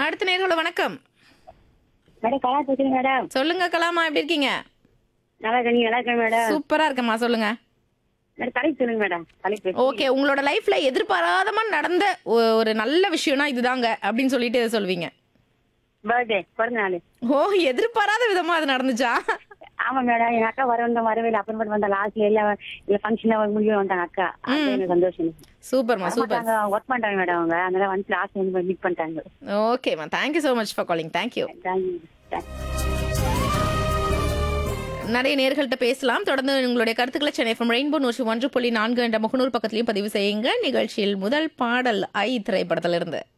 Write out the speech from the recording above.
அடுத்த நேர்கள வணக்கம் மேடம் கலா பேசுறேன் மேடம் சொல்லுங்க கலாமா எப்படி இருக்கீங்க நல்லா இருக்கேன் நீங்க நல்லா இருக்கேன் மேடம் சூப்பரா இருக்கம்மா சொல்லுங்க மேடம் தலைப்பு சொல்லுங்க மேடம் தலைப்பு ஓகே உங்களோட லைஃப்ல எதிர்பாராதமா நடந்த ஒ- ஒரு நல்ல விஷயம்னா இதுதாங்க அப்படின்னு சொல்லிட்டு இதை சொல்வீங்க பர்த்டே பிறந்த நாள் ஓ எதிர்பாராத விதமா அது நடந்துச்சா ஆமா மேடம் எங்க அக்கா வர வந்த வரவே இல்லை அப்புறமேட்டு வந்த லாஸ்ட்ல எல்லாம் இல்ல ஃபங்க்ஷன் முடியும் வந்தாங்க அக்கா அது எனக்கு சந்தோஷம் சூப்பர்மா சூப்பர் அவங்க ஒர்க் பண்றாங்க மேடம் அவங்க அதனால வந்து லாஸ்ட் வந்து மீட் பண்ணிட்டாங்க ஓகேம்மா thank you so much for calling thank you thank you நிறைய நேர்கள்ட்ட பேசலாம் தொடர்ந்து உங்களுடைய கருத்துக்களை சென்னை எஃப்எம் ரெயின்போ நூற்றி ஒன்று புள்ளி நான்கு என்ற முகநூல் பக்கத்திலையும் பதிவு செய்யுங்க நிகழ்ச்சியில் முதல் பாடல் ஐ திரைப்படத்திலிருந்து